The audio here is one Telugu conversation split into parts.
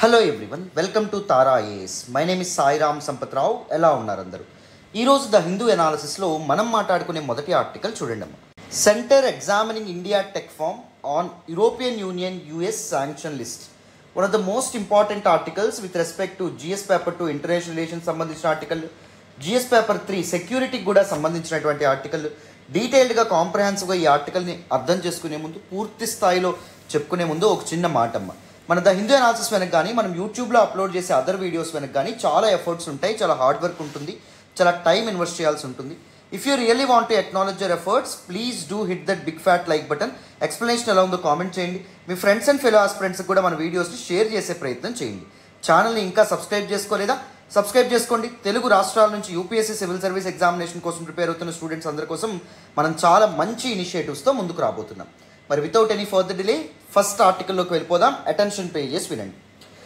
Hello everyone welcome to Tara IAS my name is Sairam Sampath Rao ఎలా ఉన్నారు అందరూ ఈరోజు ద హిందూ ఎనాలిసిస్లో మనం మాట్లాడుకునే మొదటి ఆర్టికల్ చూడండి అమ్మా centre examining India tech firm on European Union US sanction list one of the most important articles with respect to GS paper two international relation సంబంధించిన ఆర్టికల్ జిఎస్ పేపర్ త్రీ సెక్యూరిటీకి కూడా సంబంధించినటువంటి ఆర్టికల్ డీటెయిల్డ్గా కాంప్రహెన్సివ్గా ఈ ఆర్టికల్ని అర్థం చేసుకునే ముందు పూర్తి స్థాయిలో చెప్పుకునే ముందు ఒక చిన్న మాటమ్మ మన ద హిందూ అనాలిసిస్ వెనక కానీ మనం యూట్యూబ్లో అప్లోడ్ చేసే అదర్ వీడియోస్ వెనక కానీ చాలా ఎఫర్ట్స్ ఉంటాయి చాలా హార్డ్ వర్క్ ఉంటుంది చాలా టైం ఇన్వెస్ట్ చేయాల్సి ఉంటుంది if you really want to acknowledge your efforts please do hit that big fat like button explanation ఎలా ఉందో కామెంట్ చేయండి మీ ఫ్రెండ్స్ అండ్ ఫెలో ఫ్రెండ్స్కి కూడా మన వీడియోస్ని షేర్ చేసే ప్రయత్నం చేయండి ఛానల్ని ఇంకా సబ్స్క్రైబ్ చేసుకోలేదా సబ్స్క్రైబ్ చేసుకోండి తెలుగు రాష్ట్రాల నుంచి యూపీఎస్సీ సివిల్ సర్వీస్ ఎగ్జామినేషన్ కోసం ప్రిపేర్ అవుతున్న స్టూడెంట్స్ అందరి కోసం మనం చాలా మంచి ఇనిషియేటివ్స్తో ముందుకు రాబోతున్నాం మరి without any further delay first ఆర్టికల్లోకి వెళ్ళిపోదాం అటెన్షన్ పేజెస్ వినండి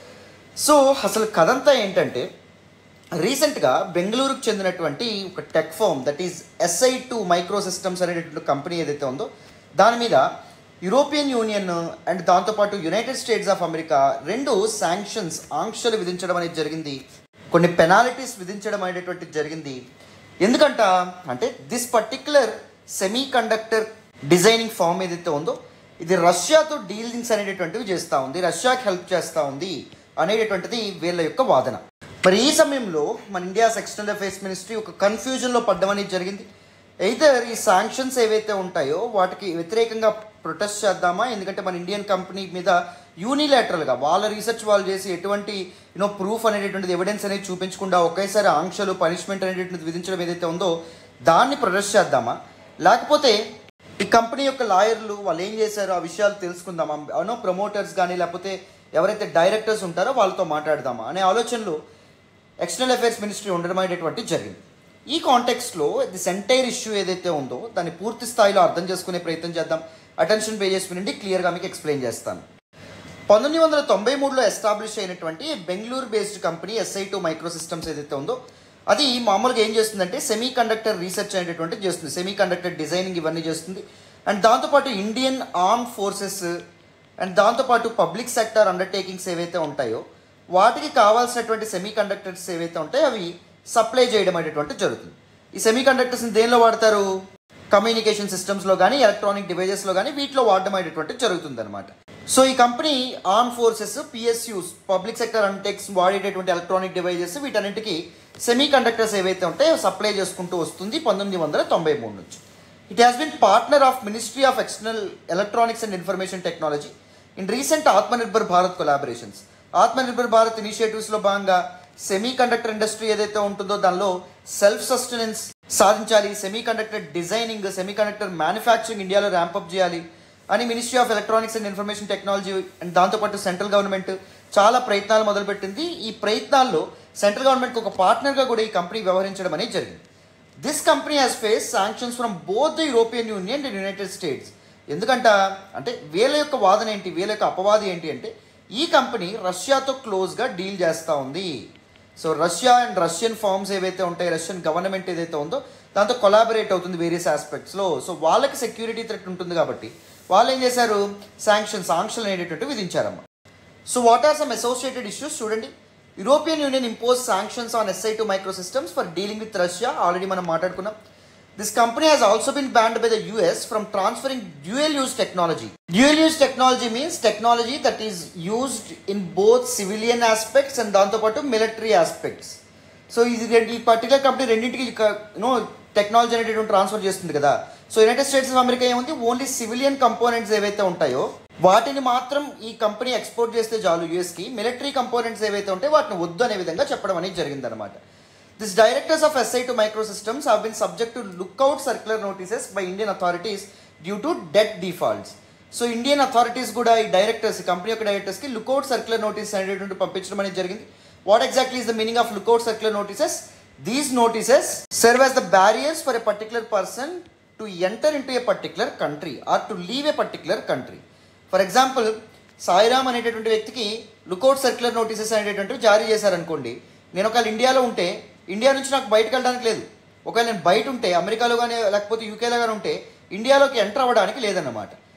సో అసలు కథంతా ఏంటంటే రీసెంట్గా బెంగళూరుకు చెందినటువంటి ఒక tech firm that is SI two micro systems అనేటటువంటి కంపెనీ ఏదైతే ఉందో దాని మీద యూరోపియన్ యూనియన్ అండ్ దాంతోపాటు యునైటెడ్ స్టేట్స్ ఆఫ్ అమెరికా రెండు శాంక్షన్స్ ఆంక్షలు విధించడం అనేది జరిగింది కొన్ని పెనాలిటీస్ విధించడం అనేటటువంటిది జరిగింది ఎందుకంట అంటే this particular semiconductor designing firm ఏదైతే ఉందో ఇది రష్యాతో డీలింగ్స్ అనేటటువంటివి చేస్తూ ఉంది రష్యాకి హెల్ప్ చేస్తూ ఉంది అనేటటువంటిది వీళ్ళ యొక్క వాదన మరి ఈ సమయంలో మన ఇండియా ఎక్స్టర్నల్ అఫేర్స్ మినిస్ట్రీ ఒక కన్ఫ్యూజన్లో పడ్డం అనేది జరిగింది అయితే ఈ శాంక్షన్స్ ఏవైతే ఉంటాయో వాటికి వ్యతిరేకంగా ప్రొటెస్ట్ చేద్దామా ఎందుకంటే మన ఇండియన్ కంపెనీ మీద యూనిలాటరల్గా వాళ్ళ రీసెర్చ్ వాళ్ళు చేసి ఎటువంటి యూనో ప్రూఫ్ అనేటటువంటిది ఎవిడెన్స్ అనేది చూపించకుండా ఒకేసారి ఆంక్షలు పనిష్మెంట్ అనేటటువంటిది విధించడం ఏదైతే ఉందో దాన్ని ప్రొటెస్ట్ చేద్దామా లేకపోతే ఈ కంపెనీ యొక్క లాయర్లు వాళ్ళు ఏం చేశారో ఆ విషయాలు తెలుసుకుందామా అవునో ప్రమోటర్స్ కానీ లేకపోతే ఎవరైతే డైరెక్టర్స్ ఉంటారో వాళ్ళతో మాట్లాడదామా అనే ఆలోచనలో ఎక్స్టర్నల్ అఫైర్స్ మినిస్ట్రీ ఉండడం అనేటువంటి జరిగింది ఈ కాంటెక్స్ట్లో దిస్ ఎంటైర్ ఇష్యూ ఏదైతే ఉందో దాన్ని పూర్తి స్థాయిలో అర్థం చేసుకునే ప్రయత్నం చేద్దాం అటెన్షన్ పేజెస్ నుండి క్లియర్గా మీకు ఎక్స్ప్లెయిన్ చేస్తాను పంతొమ్మిది వందల తొంభై మూడులో ఎస్టాబ్లిష్ అయినటువంటి Bengaluru based company SI two micro systems ఏదైతే ఉందో అది మామూలుగా ఏం చేస్తుందంటే సెమీ కండక్టర్ రీసెర్చ్ అనేటటువంటి చేస్తుంది సెమీ కండక్టర్ డిజైనింగ్ ఇవన్నీ చేస్తుంది అండ్ దాంతోపాటు ఇండియన్ ఆర్మ్ ఫోర్సెస్ అండ్ దాంతోపాటు పబ్లిక్ సెక్టర్ అండర్టేకింగ్స్ ఏవైతే ఉంటాయో వాటికి కావాల్సినటువంటి సెమీ కండక్టర్స్ ఏవైతే ఉంటాయో అవి సప్లై చేయడం అనేటువంటి జరుగుతుంది ఈ సెమీ కండక్టర్స్ని దేనిలో వాడతారు కమ్యూనికేషన్ సిస్టమ్స్లో కానీ ఎలక్ట్రానిక్ డివైజెస్లో కానీ వీటిలో వాడడం అనేటువంటి జరుగుతుంది అనమాట సో ఈ company arm forces PSUs public sector అంటెక్స్ వాడేటటువంటి ఎలక్ట్రానిక్ డివైజెస్ వీటన్నిటికీ సెమీ కండక్టర్స్ ఏవైతే ఉంటాయో సప్లై చేసుకుంటూ వస్తుంది పంతొమ్మిది వందల తొంభై మూడు నుంచి it has been partner of ministry of external electronics and information technology in recent Atmanirbhar Bharat collaborations Atmanirbhar Bharat ఇనిషియేటివ్స్లో భాగంగా సెమీ కండక్టర్ ఇండస్ట్రీ ఏదైతే ఉంటుందో దానిలో సెల్ఫ్ సస్టెనెన్స్ సాధించాలి semiconductor designing semiconductor manufacturing ఇండియాలో ర్యాంపప్ చేయాలి అని ministry of electronics and information technology and దాంతోపాటు సెంట్రల్ గవర్నమెంట్ చాలా ప్రయత్నాలు మొదలుపెట్టింది ఈ ప్రయత్నాల్లో సెంట్రల్ గవర్నమెంట్కి ఒక పార్ట్నర్గా కూడా ఈ కంపెనీ వ్యవహరించడం అనేది జరిగింది this company has face sanctions from both the European Union and United States ఎందుకంట అంటే వీళ్ళ యొక్క వాదన ఏంటి వీళ్ళ యొక్క అపవాది ఏంటి అంటే ఈ కంపెనీ రష్యాతో క్లోజ్గా డీల్ చేస్తూ ఉంది so Russia and Russian firms ఏవైతే ఉంటాయి రష్యన్ గవర్నమెంట్ ఏదైతే ఉందో దాంతో కొలాబరేట్ అవుతుంది వేరియస్ ఆస్పెక్ట్స్లో సో వాళ్ళకి సెక్యూరిటీ థ్రెట్ ఉంటుంది కాబట్టి వాళ్ళు ఏం చేశారు శాంక్షన్స్ ఆంక్షలు అనేటటువంటి విధించారమ్మ so what are some associated issues చూడండి European Union impose sanctions on SI two micro systems for dealing with Russia already మనం మాట్లాడుకున్నాం this company has also been banned by the US from transferring dual use technology dual use technology means technology that is used in both civilian aspects and దాంతోపాటు మిలిటరీ ఆస్పెక్ట్స్ సో ఇది రెండు ఈ పర్టికులర్ కంపెనీ రెండింటికి యూనో టెక్నాలజీ అనేటువంటి ట్రాన్స్ఫర్ చేస్తుంది కదా so United States of America ఏముంది ఓన్లీ సివిలియన్ కంపోనెంట్స్ ఏవైతే ఉంటాయో వాటిని మాత్రం ఈ కంపెనీ ఎక్స్పోర్ట్ చేస్తే చాలు యూఎస్కి మిలిటరీ కంపోనెంట్స్ ఏవైతే ఉంటాయో వాటిని వద్దు అనే విధంగా చెప్పడం అనేది జరిగిందనమాట this directors of SI two micro systems have been subject to lookout circular notices by Indian authorities due to debt defaults so Indian authorities కూడా ఈ డైరెక్టర్స్ ఈ కంపెనీ యొక్క డైరెక్టర్స్కి లుక్అవుట్ సర్క్యులర్ నోటీస్ అనేటువంటి పంపించడం అనేది జరిగింది what exactly is the meaning of lookout circular notices these notices serve as the barriers for a particular person to enter into a particular country or to leave a particular country for example Sairam అనేటటువంటి వ్యక్తికి లుకౌట్ సర్క్యులర్ నోటీసెస్ అనేటటువంటివి జారీ చేశారనుకోండి నేను ఒకవేళ ఇండియాలో ఉంటే ఇండియా నుంచి నాకు బయటకు వెళ్ళడానికి లేదు ఒకవేళ నేను బయట ఉంటే అమెరికాలో కానీ లేకపోతే యూకేలో కానీ ఉంటే ఇండియాలోకి ఎంటర్ అవ్వడానికి లేదన్నమాట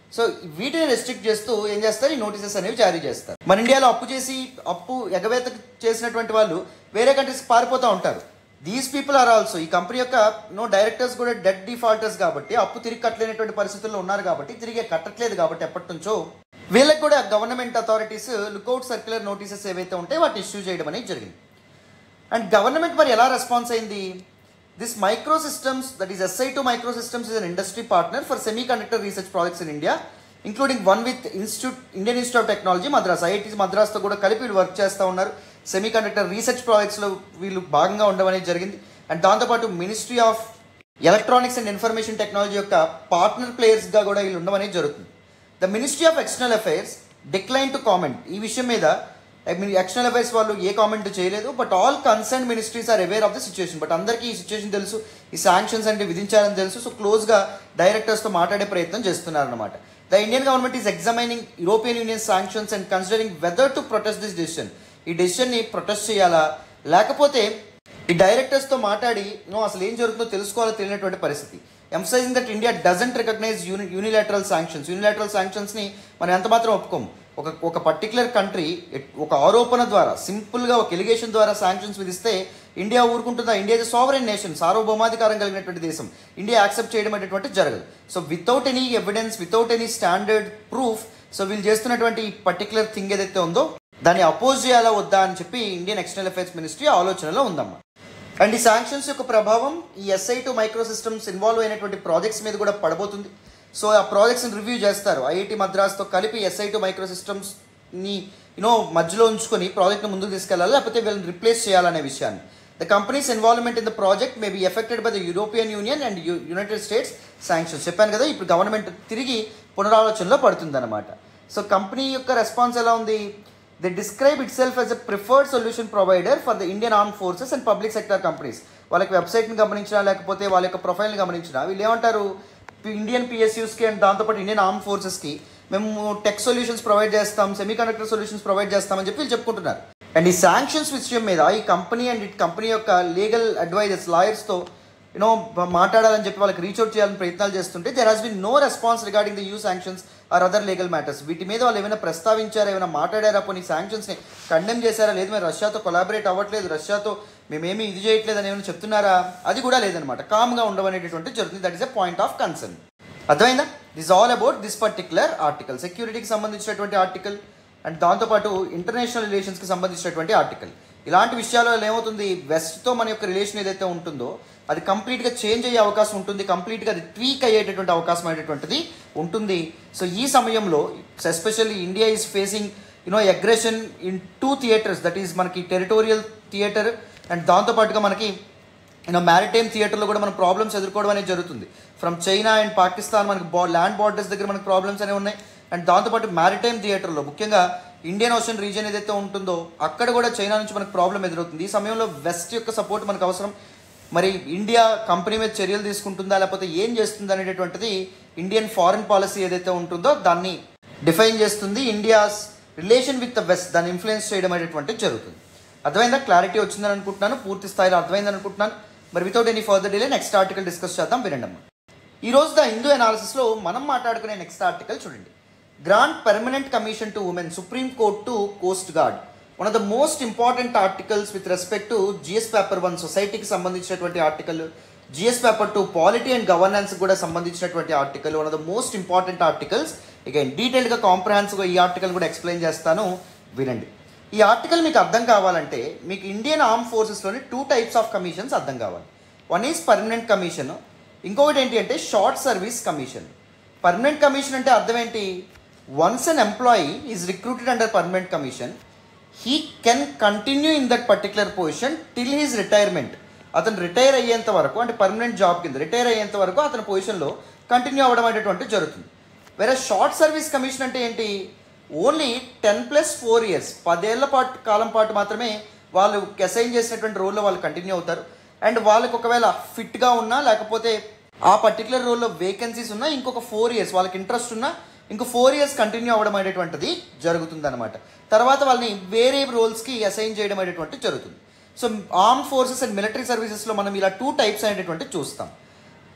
సో వీటిని రెస్ట్రిక్ట్ చేస్తూ ఏం చేస్తారు ఈ నోటీసెస్ అనేవి జారీ చేస్తారు మన ఇండియాలో అప్పు చేసి అప్పు ఎగవేత చేసినటువంటి వాళ్ళు వేరే కంట్రీస్కి పారిపోతూ ఉంటారు దీస్ పీపుల్ ఆర్ ఆల్సో ఈ కంపెనీ యొక్క నో డైరెక్టర్స్ కూడా డెడ్ డిఫాల్టర్స్ కాబట్టి అప్పు తిరిగి కట్టలేనటువంటి పరిస్థితుల్లో ఉన్నారు కాబట్టి తిరిగి కట్టట్లేదు కాబట్టి ఎప్పటి నుంచో వీళ్ళకి కూడా government authorities lookout circular notices ఏవైతే ఉంటాయో వాటిని ఇష్యూ చేయడం అనేది జరిగింది అండ్ గవర్నమెంట్ మరి ఎలా రెస్పాన్స్ అయింది this micro systems that is SI two micro systems is an industry partner for semiconductor research projects in India including one with institute Indian institute of technology Madras IITs మద్రాస్తో కూడా కలిపి వీళ్ళు వర్క్ చేస్తూ ఉన్నారు సెమీ కండక్టర్ రీసెర్చ్ ప్రాజెక్ట్స్లో వీళ్ళు భాగంగా ఉండడం అనేది జరిగింది అండ్ దాంతోపాటు ministry of electronics and information technology యొక్క పార్ట్నర్ ప్లేయర్స్గా కూడా వీళ్ళు ఉండడం అనేది జరుగుతుంది the ministry of external affairs decline to comment ఈ విషయం మీద ఎక్స్టర్నల్ అఫైర్స్ వాళ్ళు ఏ కామెంట్ చేయలేదు but all concern ministries are aware of the situation but అందరికీ ఈ సిచ్యువేషన్ తెలుసు ఈ శాంక్షన్స్ అంటే విధించాలని తెలుసు సో క్లోజ్గా డైరెక్టర్స్తో మాట్లాడే ప్రయత్నం చేస్తున్నారన్నమాట the Indian government is examining European Union sanctions and considering whether to protest this decision ఈ డెసిషన్ని ప్రొటెస్ట్ చేయాలా లేకపోతే ఈ డైరెక్టర్స్తో మాట్లాడి నో అసలు ఏం జరుగుతుందో తెలుసుకోవాలో తెలియనటువంటి పరిస్థితి emphasising that India doesn't recognise uni unilateral sanctions unilateral శాంక్షన్స్ని మనం ఎంత మాత్రం ఒప్పుకోము ఒక ఒక పర్టికులర్ కంట్రీ ఒక ఆరోపణ ద్వారా సింపుల్గా ఒక ఎలిగేషన్ ద్వారా శాంక్షన్స్ విధిస్తే ఇండియా ఊరుకుంటుందా ఇండియా ఇస్ సావరెన్ నేషన్ సార్వభౌమాధికారం కలిగినటువంటి దేశం ఇండియా యాక్సెప్ట్ చేయడం అనేటువంటి జరగదు so without any evidence without any standard proof so వీళ్ళు చేస్తున్నటువంటి ఈ పర్టికులర్ థింగ్ ఏదైతే ఉందో దాన్ని అపోజ్ చేయాలా వద్దా అని చెప్పి ఇండియన్ ఎక్స్టర్నల్ అఫైర్స్ మినిస్ట్రీ ఆలోచనలో ఉందమ్మా అండ్ ఈ శాంక్షన్స్ యొక్క ప్రభావం ఈ SI two micro systems involve అయినటువంటి ప్రాజెక్ట్స్ మీద కూడా పడబోతుంది సో ఆ ప్రాజెక్ట్స్ని రివ్యూ చేస్తారు ఐఐటి మద్రాస్తో కలిపి ఎస్ఐ టు మైక్రో సిస్టమ్స్ని యూనో మధ్యలో ఉంచుకొని ప్రాజెక్ట్ని ముందుకు తీసుకెళ్ళాలి లేకపోతే వీళ్ళని రిప్లేస్ చేయాలనే విషయాన్ని the companies involvement in the project may be affected by the European Union and United States sanctions చెప్పాను కదా ఇప్పుడు గవర్నమెంట్ తిరిగి పునరాలోచనలో పడుతుందన్నమాట సో కంపెనీ యొక్క రెస్పాన్స్ ఎలా ఉంది they describe itself as a preferred solution provider for the Indian arm forces and public sector companies వాళ్ళకి వెబ్సైట్ని గమనించినా లేకపోతే వాళ్ళ యొక్క ప్రొఫైల్ని గమనించినా వీళ్ళు ఏమంటారు ఇండియన్ పిఎస్యూస్కి అండ్ దాంతోపాటు ఇండియన్ ఆర్మ్ ఫోర్సెస్కి మేము టెక్ సొల్యూషన్స్ ప్రొవైడ్ చేస్తాం సెమీ కండక్టర్ సొల్యూషన్స్ ప్రొవైడ్ చేస్తామని చెప్పి వీళ్ళు చెప్పుకుంటున్నారు అండ్ ఈ శాంక్షన్స్ విషయం మీద ఈ కంపెనీ అండ్ ఇట్ కంపెనీ యొక్క లీగల్ అడ్వైజర్స్ లాయర్స్తో యూనో మాట్లాడాలని చెప్పి వాళ్ళకి రీచ్ అవుట్ చేయాలని ప్రయత్నాలు చేస్తుంటే there has been no response regarding the EU sanctions or other legal matters వీటి మీద వాళ్ళు ఏమైనా ప్రస్తావించారా ఏమైనా మాట్లాడారా పోనీ శాంక్షన్స్ని కండెమ్ చేశారా లేదు మేము రష్యాతో కొలాబరేట్ అవ్వట్లేదు రష్యాతో మేమేమి ఇది చేయట్లేదు అని ఏమైనా చెప్తున్నారా అది కూడా లేదనమాట కామ్గా ఉండవనేటటువంటి జరుగుతుంది that is a point of concern అర్థమైందా this all about this particular article సెక్యూరిటీకి సంబంధించినటువంటి ఆర్టికల్ అండ్ దాంతోపాటు ఇంటర్నేషనల్ రిలేషన్స్కి సంబంధించినటువంటి ఆర్టికల్ ఇలాంటి విషయాల్లో ఏమవుతుంది వెస్ట్తో మన యొక్క రిలేషన్ ఏదైతే ఉంటుందో అది కంప్లీట్గా చేంజ్ అయ్యే అవకాశం ఉంటుంది కంప్లీట్గా అది ట్వీక్ అయ్యేటటువంటి అవకాశం అనేటటువంటిది ఉంటుంది సో ఈ సమయంలో especially India is facing you know aggression in two theatres that is మనకి టెరిటోరియల్ థియేటర్ అండ్ దాంతోపాటుగా మనకి యూనో మ్యారిటైమ్ థియేటర్లో కూడా మనం ప్రాబ్లమ్స్ ఎదుర్కోవడం అనేది జరుగుతుంది ఫ్రమ్ చైనా అండ్ పాకిస్తాన్ మనకి బా ల్యాండ్ బార్డర్స్ దగ్గర మనకి ప్రాబ్లమ్స్ అనేవి ఉన్నాయి అండ్ దాంతోపాటు మ్యారిటైమ్ థియేటర్లో ముఖ్యంగా ఇండియన్ ఓషన్ రీజియన్ ఏదైతే ఉంటుందో అక్కడ కూడా చైనా నుంచి మనకు ప్రాబ్లం ఎదురవుతుంది ఈ సమయంలో వెస్ట్ యొక్క సపోర్ట్ మనకు అవసరం మరి ఇండియా కంపెనీ మీద చర్యలు తీసుకుంటుందా లేకపోతే ఏం చేస్తుంది అనేటటువంటిది ఇండియన్ ఫారిన్ పాలసీ ఏదైతే ఉంటుందో దాన్ని డిఫైన్ చేస్తుంది India's relation with the west దాన్ని ఇన్ఫ్లుయెన్స్ చేయడం అనేటువంటిది జరుగుతుంది అర్థమైందా క్లారిటీ వచ్చిందని అనుకుంటున్నాను పూర్తి స్థాయిలో అర్థమైందని అనుకుంటున్నాను మరి without any further delay next article discuss చేద్దాం వినండి అమ్మా ఈ రోజు ద హిందూ అనాలిసిస్లో మనం మాట్లాడుకునే నెక్స్ట్ ఆర్టికల్ చూడండి grant permanent commission to women supreme court to coast guard one of the most important articles with respect to GS paper one సొసైటీకి సంబంధించినటువంటి article GS paper two polity and governance కూడా సంబంధించినటువంటి article one of the most important articles ఇక డీటెయిల్గా కాంప్రహెన్స్గా ఈ ఆర్టికల్ కూడా ఎక్స్ప్లెయిన్ చేస్తాను వినండి ఈ ఆర్టికల్ మీకు అర్థం కావాలంటే మీకు ఇండియన్ ఆర్మ్ ఫోర్సెస్లోని టూ టైప్స్ ఆఫ్ కమిషన్స్ అర్థం కావాలి వన్ ఈజ్ పర్మనెంట్ కమిషన్ ఇంకొకటి ఏంటి అంటే short service commission permanent commission అంటే అర్థం ఏంటి once an employee is recruited under permanent commission he can continue in that particular position till his retirement అతను రిటైర్ అయ్యేంత వరకు అంటే పర్మనెంట్ జాబ్ కింద రిటైర్ అయ్యేంత వరకు అతని పొజిషన్లో కంటిన్యూ అవ్వడం అనేటువంటి జరుగుతుంది వేరే షార్ట్ సర్వీస్ కమిషన్ అంటే ఏంటి only ten plus four years పదేళ్ల పాటు కాలం పాటు మాత్రమే వాళ్ళు అసైన్ చేసినటువంటి రోల్లో వాళ్ళు కంటిన్యూ అవుతారు అండ్ వాళ్ళకి ఒకవేళ ఫిట్గా ఉన్నా లేకపోతే ఆ పర్టికులర్ రోల్లో వేకెన్సీస్ ఉన్నా ఇంకొక ఫోర్ ఇయర్స్ వాళ్ళకి ఇంట్రెస్ట్ ఉన్నా ఇంకో ఫోర్ ఇయర్స్ కంటిన్యూ అవ్వడం అనేటువంటిది జరుగుతుంది అనమాట తర్వాత వాళ్ళని వేరే రోల్స్కి అసైన్ చేయడం అనేటువంటిది జరుగుతుంది so arm forces and military సర్వీసెస్లో మనం ఇలా టూ టైప్స్ అనేటువంటి చూస్తాం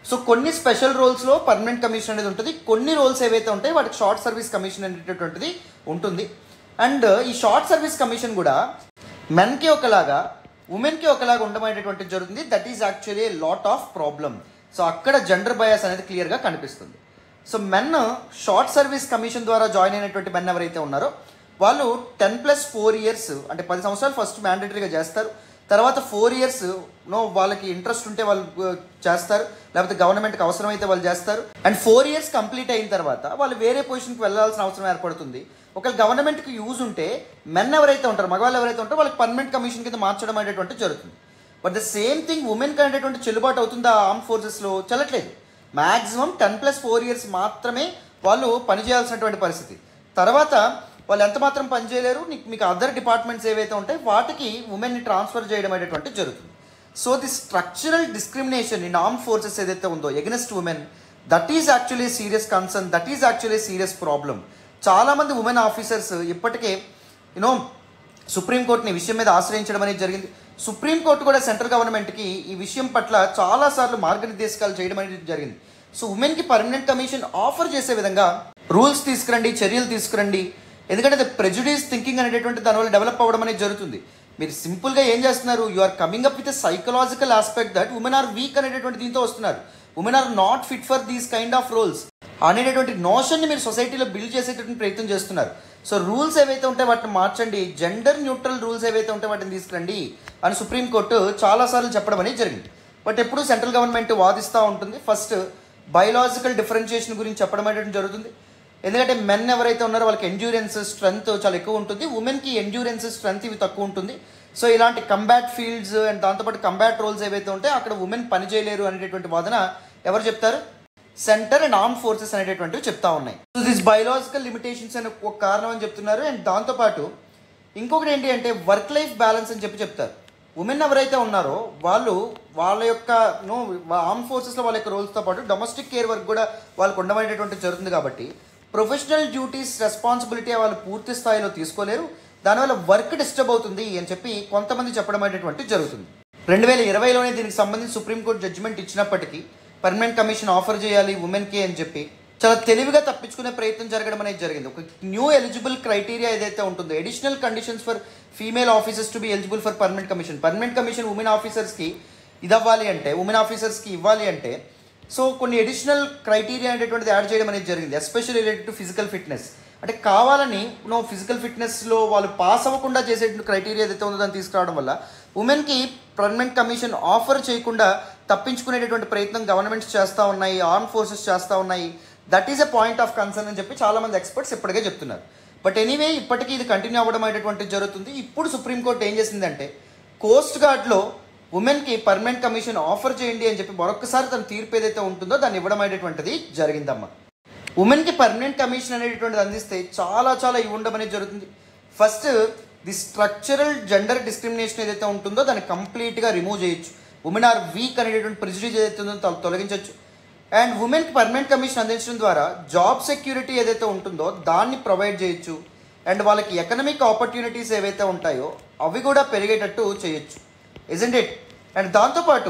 సో కొన్ని స్పెషల్ రోల్స్లో పర్మనెంట్ కమిషన్ అనేది ఉంటుంది కొన్ని రోల్స్ ఏవైతే ఉంటాయి వాటికి షార్ట్ సర్వీస్ కమిషన్ అనేటటువంటిది ఉంటుంది అండ్ ఈ షార్ట్ సర్వీస్ కమిషన్ కూడా మెన్కి ఒకలాగా ఉమెన్కి ఒకలాగా ఉండమనేటటువంటిది జరుగుతుంది that is actually lot of problem so అక్కడ జెండర్ బయాస్ అనేది క్లియర్గా కనిపిస్తుంది so men short service commission ద్వారా జాయిన్ అయినటువంటి మెన్ ఎవరైతే ఉన్నారో వాళ్ళు టెన్ ప్లస్ ఫోర్ ఇయర్స్ అంటే పది సంవత్సరాలు ఫస్ట్ మ్యాండేటరీగా చేస్తారు తర్వాత ఫోర్ ఇయర్స్ నో వాళ్ళకి ఇంట్రెస్ట్ ఉంటే వాళ్ళు uh, చేస్తారు లేకపోతే గవర్నమెంట్కి అవసరమైతే వాళ్ళు చేస్తారు అండ్ ఫోర్ ఇయర్స్ కంప్లీట్ అయిన తర్వాత వాళ్ళు వేరే పొజిషన్కి వెళ్ళాల్సిన అవసరం ఏర్పడుతుంది ఒకవేళ గవర్నమెంట్కి యూజ్ ఉంటే మెన్ ఎవరైతే ఉంటారో మగవాళ్ళు ఎవరైతే ఉంటారో వాళ్ళకి పర్మనెంట్ కమిషన్ కింద మార్చడం అనేటువంటి జరుగుతుంది బట్ ద సేమ్ థింగ్ ఉమెన్కి అనేటువంటి చెల్లుబాటు అవుతుందా ఆర్మ్ ఫోర్సెస్లో చెల్లట్లేదు maximum ten plus four years మాత్రమే వాళ్ళు పనిచేయాల్సినటువంటి పరిస్థితి తర్వాత వాళ్ళు ఎంత మాత్రం పని చేయలేరు నీకు మీకు అదర్ డిపార్ట్మెంట్స్ ఏవైతే ఉంటాయి వాటికి ఉమెన్ని ట్రాన్స్ఫర్ చేయడం అనేటువంటి జరుగుతుంది so the structural discrimination in arm forces ఏదైతే ఉందో against women that is actually serious concern that is actually serious problem చాలామంది ఉమెన్ ఆఫీసర్స్ ఇప్పటికే యూనో సుప్రీంకోర్టుని ఈ విషయం మీద ఆశ్రయించడం అనేది జరిగింది సుప్రీంకోర్టు కూడా సెంట్రల్ గవర్నమెంట్కి ఈ విషయం పట్ల చాలాసార్లు మార్గనిర్దేశకాలు చేయడం అనేది జరిగింది సో ఉమెన్కి పర్మనెంట్ కమిషన్ ఆఫర్ చేసే విధంగా రూల్స్ తీసుకురండి చర్యలు తీసుకురండి ఎందుకంటే ప్రెజుడీస్ థింకింగ్ అనేటటువంటి దానివల్ల డెవలప్ అవ్వడం అనేది జరుగుతుంది మీరు సింపుల్గా ఏం చేస్తున్నారు you are coming up with psychological aspect that women are weak అనేటటువంటి దీంతో వస్తున్నారు women are not fit for these kind of roles అనేటటువంటి నోషన్ని మీరు సొసైటీలో బిల్డ్ చేసేటటువంటి ప్రయత్నం చేస్తున్నారు సో రూల్స్ ఏవైతే ఉంటాయో వాటిని మార్చండి జెండర్ న్యూట్రల్ రూల్స్ ఏవైతే ఉంటాయో వాటిని తీసుకురండి అని సుప్రీంకోర్టు చాలాసార్లు చెప్పడం అనేది జరిగింది బట్ ఎప్పుడు సెంట్రల్ గవర్నమెంట్ వాదిస్తూ ఉంటుంది ఫస్ట్ బయలాజికల్ డిఫరెన్షియేషన్ గురించి చెప్పడం అనేది జరుగుతుంది ఎందుకంటే మెన్ ఎవరైతే ఉన్నారో వాళ్ళకి ఎండ్యూరెన్స్ స్ట్రెంత్ చాలా ఎక్కువ ఉంటుంది ఉమెన్కి ఎండ్యూరెన్స్ స్ట్రెంత్ ఇవి తక్కువ ఉంటుంది సో ఇలాంటి కంబాట్ ఫీల్డ్స్ అండ్ దాంతోపాటు కంబాట్ రోల్స్ ఏవైతే ఉంటాయో అక్కడ ఉమెన్ పని చేయలేరు అనేటటువంటి వాదన ఎవరు చెప్తారు సెంటర్ అండ్ ఆర్మ్ ఫోర్సెస్ అనేటటువంటివి చెప్తా ఉన్నాయి సో దిస్ బయలాజికల్ లిమిటేషన్స్ అనే ఒక కారణం అని చెప్తున్నారు అండ్ దాంతోపాటు ఇంకొకటి ఏంటి అంటే వర్క్ లైఫ్ బ్యాలెన్స్ అని చెప్పి చెప్తారు ఉమెన్ ఎవరైతే ఉన్నారో వాళ్ళు వాళ్ళ యొక్క నో ఆర్మ్ ఫోర్సెస్లో వాళ్ళ యొక్క రోల్స్తో పాటు డొమెస్టిక్ కేర్ వర్క్ కూడా వాళ్ళకు ఉండమనేటువంటి జరుగుతుంది కాబట్టి ప్రొఫెషనల్ డ్యూటీస్ రెస్పాన్సిబిలిటీ వాళ్ళు పూర్తి స్థాయిలో తీసుకోలేరు దానివల్ల వర్క్ డిస్టర్బ్ అవుతుంది అని చెప్పి కొంతమంది చెప్పడం అనేటువంటి జరుగుతుంది రెండు వేల ఇరవైలోనే దీనికి సంబంధించి సుప్రీంకోర్టు జడ్జిమెంట్ ఇచ్చినప్పటికీ పర్మనెంట్ కమిషన్ ఆఫర్ చేయాలి ఉమెన్కి అని చెప్పి చాలా తెలివిగా తప్పించుకునే ప్రయత్నం జరగడం అనేది జరిగింది ఒక న్యూ ఎలిజిబుల్ క్రైటీరియా ఏదైతే ఉంటుందో additional conditions for female officers to be eligible for permanent commission permanent commission women ఆఫీసర్స్కి ఇది అవ్వాలి అంటే ఉమెన్ ఆఫీసర్స్కి ఇవ్వాలి అంటే సో కొన్ని అడిషనల్ క్రైటీరియా అనేటువంటిది యాడ్ చేయడం అనేది జరిగింది especial related to physical fitness అంటే కావాలని నో ఫిజికల్ ఫిట్నెస్లో వాళ్ళు పాస్ అవ్వకుండా చేసేటువంటి క్రైటీరియా ఏదైతే ఉందో దాన్ని తీసుకురావడం వల్ల ఉమెన్కి పర్మనెంట్ కమిషన్ ఆఫర్ చేయకుండా తప్పించుకునేటటువంటి ప్రయత్నం గవర్నమెంట్స్ చేస్తూ ఉన్నాయి ఆర్మ్ ఫోర్సెస్ చేస్తూ ఉన్నాయి that is a point of concern అని చెప్పి చాలామంది ఎక్స్పర్ట్స్ ఇప్పటికే చెప్తున్నారు బట్ ఎనీవే ఇప్పటికీ ఇది కంటిన్యూ అవ్వడం అనేటువంటిది జరుగుతుంది ఇప్పుడు సుప్రీంకోర్టు ఏం చేసిందంటే కోస్ట్ గార్డ్లో ఉమెన్కి పర్మనెంట్ కమిషన్ ఆఫర్ చేయండి అని చెప్పి మరొకసారి తన తీర్పు ఏదైతే ఉంటుందో దాన్ని ఇవ్వడం అనేటువంటిది జరిగిందమ్మా ఉమెన్కి పర్మనెంట్ కమిషన్ అనేటువంటిది అందిస్తే చాలా చాలా ఇవి ఉండడం అనేది జరుగుతుంది first the structural gender discrimination ఏదైతే ఉంటుందో దాన్ని కంప్లీట్గా రిమూవ్ చేయొచ్చు ఉమెన్ ఆర్ వీక్ అనేటువంటి ప్రిజుడీస్ ఏదైతే ఉందో తొ- తొలగించవచ్చు అండ్ ఉమెన్కి పర్మనెంట్ కమిషన్ అందించడం ద్వారా జాబ్ సెక్యూరిటీ ఏదైతే ఉంటుందో దాన్ని ప్రొవైడ్ చేయొచ్చు అండ్ వాళ్ళకి ఎకనమిక్ ఆపర్చునిటీస్ ఏవైతే ఉంటాయో అవి కూడా పెరిగేటట్టు చేయొచ్చు ఇజెంట్ ఇట్ అండ్ దాంతోపాటు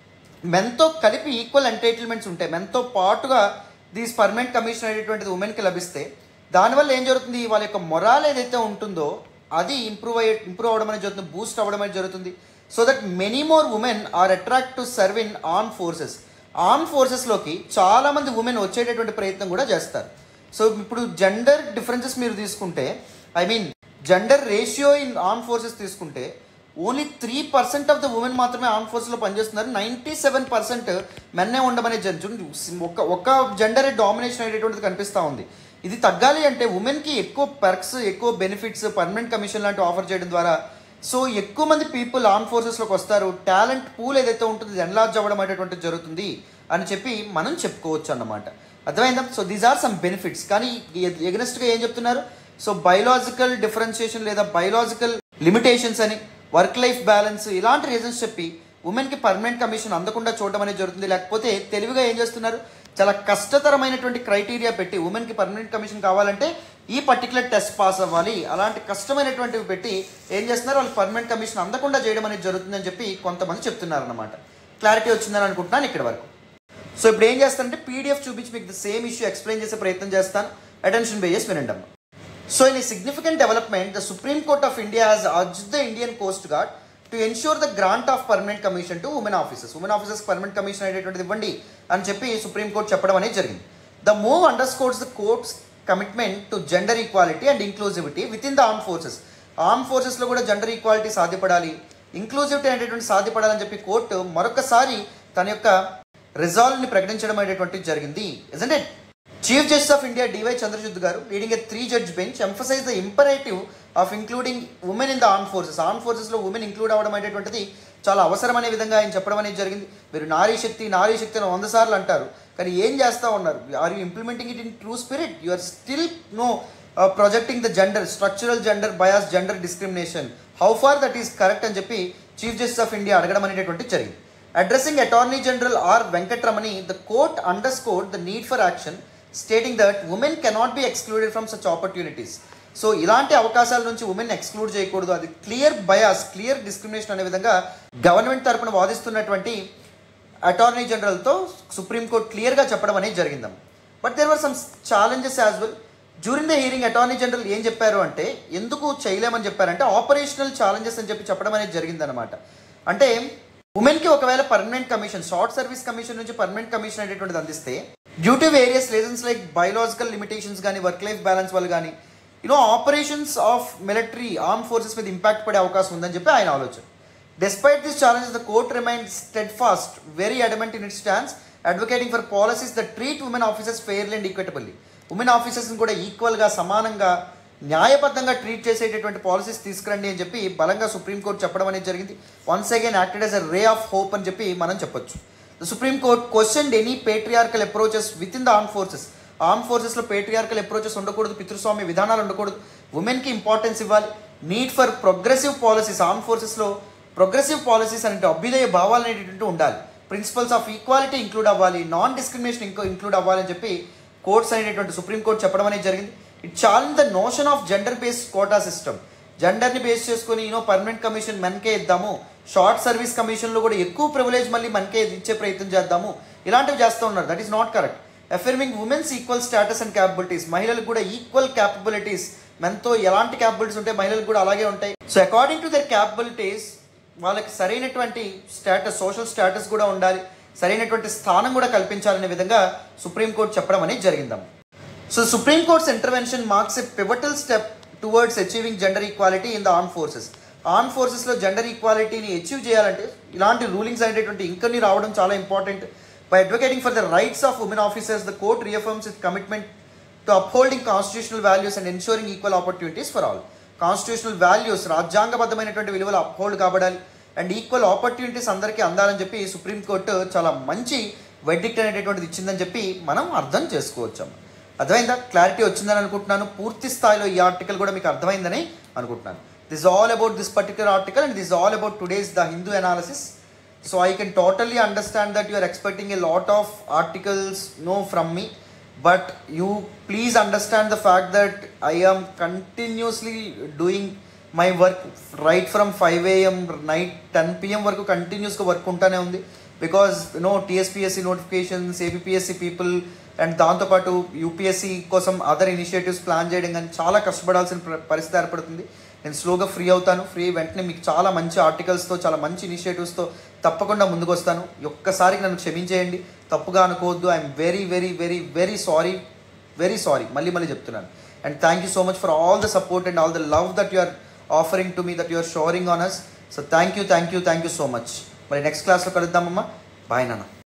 మెన్తో కలిపి ఈక్వల్ ఎంటైటిల్మెంట్స్ ఉంటాయి మెన్తో పాటుగా దీస్ పర్మనెంట్ కమిషన్ అనేటువంటిది ఉమెన్కి లభిస్తే దానివల్ల ఏం జరుగుతుంది వాళ్ళ యొక్క మొరాల్ ఏదైతే ఉంటుందో అది ఇంప్రూవ్ అయ్యే ఇంప్రూవ్ అవ్వడం అనేది జరుగుతుంది బూస్ట్ అవ్వడం అనేది జరుగుతుంది so that many more women are attract to serve in arm forces arm ఫోర్సెస్లోకి చాలామంది ఉమెన్ వచ్చేటటువంటి ప్రయత్నం కూడా చేస్తారు సో ఇప్పుడు జెండర్ డిఫరెన్సెస్ మీరు తీసుకుంటే I mean gender ratio in arm forces తీసుకుంటే only three percent of the women మాత్రమే ఆర్మ్ ఫోర్స్లో పనిచేస్తున్నారు నైంటీ సెవెన్ పర్సెంట్ మెన్నే ఉండమనే జడ్జి ఒక ఒక జెండర్ డామినేషన్ అనేటువంటిది కనిపిస్తూ ఉంది ఇది తగ్గాలి అంటే ఉమెన్కి ఎక్కువ పర్క్స్ ఎక్కువ బెనిఫిట్స్ పర్మనెంట్ కమిషన్ లాంటివి ఆఫర్ చేయడం ద్వారా సో ఎక్కువ మంది పీపుల్ ఆర్మ్ ఫోర్సెస్లోకి వస్తారు టాలెంట్ పూల్ ఏదైతే ఉంటుందో ఎన్లార్జ్ అవ్వడం అనేటువంటిది జరుగుతుంది అని చెప్పి మనం చెప్పుకోవచ్చు అన్నమాట అర్థమైందా so these are some benefits కానీ ఎగనెస్ట్గా ఏం చెప్తున్నారు సో బయలాజికల్ డిఫరెన్షియేషన్ లేదా బయలాజికల్ లిమిటేషన్స్ అని వర్క్ లైఫ్ బ్యాలెన్స్ ఇలాంటి రీజన్స్ చెప్పి ఉమెన్కి పర్మనెంట్ కమిషన్ అందకుండా చూడడం అనేది జరుగుతుంది లేకపోతే తెలివిగా ఏం చేస్తున్నారు చాలా కష్టతరమైనటువంటి క్రైటీరియా పెట్టి ఉమెన్కి పర్మనెంట్ కమిషన్ కావాలంటే ఈ పర్టికులర్ టెస్ట్ పాస్ అవ్వాలి అలాంటి కష్టమైనటువంటివి పెట్టి ఏం చేస్తున్నారు వాళ్ళు పర్మనెంట్ కమిషన్ అందకుండా చేయడం అనేది జరుగుతుందని చెప్పి కొంతమంది చెప్తున్నారు అనమాట క్లారిటీ వచ్చిందని అనుకుంటున్నాను ఇక్కడ వరకు సో ఇప్పుడు ఏం చేస్తానంటే పీడిఎఫ్ చూపించి మీకు ద సేమ్ ఇష్యూ ఎక్స్ప్లెయిన్ చేసే ప్రయత్నం చేస్తాను అటెన్షన్ పే చేసి వినండి అమ్మా so in significant development the supreme court of India has urge the Indian coast guard to ensure the grant of permanent commission to women officers women officers permanent commission అనేటువంటిది ఇవ్వండి అని చెప్పి సుప్రీం కోర్ట్ చెప్పడం అనేది జరిగింది the move underscores the court's commitment to gender equality and inclusivity within the arm forces arm ఫోర్సెస్లో కూడా జెండర్ ఈక్వాలిటీ సాధ్యపడాలి ఇంక్లూజివిటీ అనేటువంటి సాధ్యపడాలని చెప్పి కోర్టు మరొకసారి తన యొక్క రిజాల్వ్ని ప్రకటించడం అనేటువంటిది జరిగింది isn't it chief justice of India DY Chandrachud గారు leading a three judge bench emphasize the imperative of including women in the arm forces arm ఫోర్సెస్లో ఉమెన్ ఇంక్లూడ్ అవ్వడం అనేటువంటిది చాలా అవసరం అనే విధంగా ఆయన చెప్పడం అనేది జరిగింది మీరు నారీ శక్తి నారీ శక్తి అని వంద సార్లు అంటారు కానీ ఏం చేస్తూ ఉన్నారు are you implementing it in true spirit you are still no projecting the gender structural gender bias gender discrimination how far that is correct అని చెప్పి చీఫ్ జస్టిస్ ఆఫ్ ఇండియా అడగడం అనేటువంటి జరిగింది addressing attorney general R Venkataramani the court underscore the need for action stating that women cannot be excluded from such opportunities so ఇలాంటి అవకాశాల నుంచి ఉమెన్ ఎక్స్క్లూడ్ చేయకూడదు అది క్లియర్ బయాస్ క్లియర్ డిస్క్రిమినేషన్ అనే విధంగా గవర్నమెంట్ తరపున వాదిస్తున్నటువంటి అటార్నీ జనరల్తో సుప్రీంకోర్టు క్లియర్గా చెప్పడం అనేది జరిగిందమ్మ but there were some challenges as well during the hearing attorney general ఏం చెప్పారు అంటే ఎందుకు చేయలేమని చెప్పారంటే ఆపరేషనల్ ఛాలెంజెస్ అని చెప్పి చెప్పడం అనేది జరిగిందనమాట అంటే ఉమెన్కి ఒకవేళ permanent commission short service commission నుంచి పర్మనెంట్ కమిషన్ అనేటువంటిది అందిస్తే due to various reasons like biological limitations కానీ వర్క్ లైఫ్ బ్యాలెన్స్ వల్ల కానీ you know operations of military arm forces మీద ఇంపాక్ట్ పడే అవకాశం ఉందని చెప్పి ఆయన ఆలోచన Despite this challenge, the court remained steadfast, very adamant in its stance, advocating for policies that treat women officers fairly and equitably. Women ఆఫీసర్స్ని కూడా ఈక్వల్గా సమానంగా న్యాయబద్ధంగా ట్రీట్ చేసేటటువంటి పాలసీస్ తీసుకురండి అని చెప్పి బలంగా సుప్రీంకోర్టు చెప్పడం అనేది జరిగింది once again acted as a ray of hope అని చెప్పి మనం చెప్పొచ్చు the supreme court question any patriarchal approaches within the arm forces arm ఫోర్సెస్లో పేట్రియార్కల్ అప్రోచెస్ ఉండకూడదు పితృస్వామ్య విధానాలు ఉండకూడదు ఉమెన్కి ఇంపార్టెన్స్ ఇవ్వాలి need for progressive policies arm ఫోర్సెస్లో ప్రోగ్రెసివ్ పాలసీస్ అంటే అభ్యుదయ భావాలు అనేటువంటి ఉండాలి ప్రిన్సిపల్స్ ఆఫ్ ఈక్వాలిటీ ఇంక్లూడ్ అవ్వాలి నాన్ డిస్క్రిమినేషన్ ఇంకో ఇంక్లూడ్ అవ్వాలని చెప్పి కోర్ట్స్ అనేటటువంటి సుప్రీంకోర్టు చెప్పడం అనేది జరిగింది it challenge the notion of gender based quota system జెండర్ని బేస్ చేసుకొని యూనో పర్మనెంట్ కమిషన్ మనకే ఇద్దాము షార్ట్ సర్వీస్ కమిషన్లో కూడా ఎక్కువ ప్రివిలేజ్ మళ్ళీ మనకే ఇచ్చే ప్రయత్నం చేద్దాము ఇలాంటివి చేస్తూ ఉన్నారు that is not correct affirming women's equal status and capabilities మహిళలకు కూడా ఈక్వల్ క్యాపబిలిటీస్ మనతో ఎలాంటి క్యాపబిలిటీస్ ఉంటాయి మహిళలకు కూడా అలాగే ఉంటాయి so according to their capabilities వాళ్ళకి సరైనటువంటి స్టేటస్ సోషల్ స్టేటస్ కూడా ఉండాలి సరైనటువంటి స్థానం కూడా కల్పించాలనే విధంగా సుప్రీంకోర్టు చెప్పడం అనేది జరిగిందమ్మ so supreme court's intervention marks a pivotal step towards achieving gender equality in the arm forces arm ఫోర్సెస్లో జెండర్ ఈక్వాలిటీని అచీవ్ చేయాలంటే ఇలాంటి రూలింగ్స్ అనేటటువంటి ఇంకొన్ని రావడం చాలా important by advocating for the rights of women officers the court reaffirms it commitment to upholding constitutional values and ensuring equal opportunities for all constitutional values రాజ్యాంగబద్ధమైనటువంటి విలువలు అప్హోల్డ్ కాబడాలి అండ్ ఈక్వల్ ఆపర్చునిటీస్ అందరికీ అందాలని చెప్పి సుప్రీంకోర్టు చాలా మంచి వెడ్డిక్ట్ అనేటటువంటిది ఇచ్చిందని చెప్పి మనం అర్థం చేసుకోవచ్చు అర్థమైందా క్లారిటీ వచ్చిందని అనుకుంటున్నాను పూర్తి స్థాయిలో ఈ ఆర్టికల్ కూడా మీకు అర్థమైందని అనుకుంటున్నాను this all about this particular article and this all about today's the Hindu analysis so I can totally understand that you are expecting a lot of articles no from me but you please understand the fact that I am continuously doing my work right from 5 a.m. night 10 p.m. వరకు కంటిన్యూస్గా వర్క్ ఉంటానే ఉంది because no TSPSC notifications APSC people and దాంతోపాటు యూపీఎస్సి కోసం అదర్ ఇనిషియేటివ్స్ ప్లాన్ చేయడం కానీ చాలా కష్టపడాల్సిన ప్ర- పరిస్థితి ఏర్పడుతుంది నేను స్లోగా ఫ్రీ అవుతాను ఫ్రీ వెంటనే మీకు చాలా మంచి ఆర్టికల్స్తో చాలా మంచి ఇనిషియేటివ్స్తో తప్పకుండా ముందుకు వస్తాను ఈ ఒక్కసారికి నన్ను క్షమించేయండి తప్పుగా అనుకోవద్దు I'm very very very very sorry very sorry మళ్ళీ మళ్ళీ చెప్తున్నాను and thank you so much for all the support and all the love that you are offering to me that you are showering on us so thank you thank you thank you so much మరి నెక్స్ట్ క్లాస్లో కలుద్దామమ్మా బాయ్ నాన్న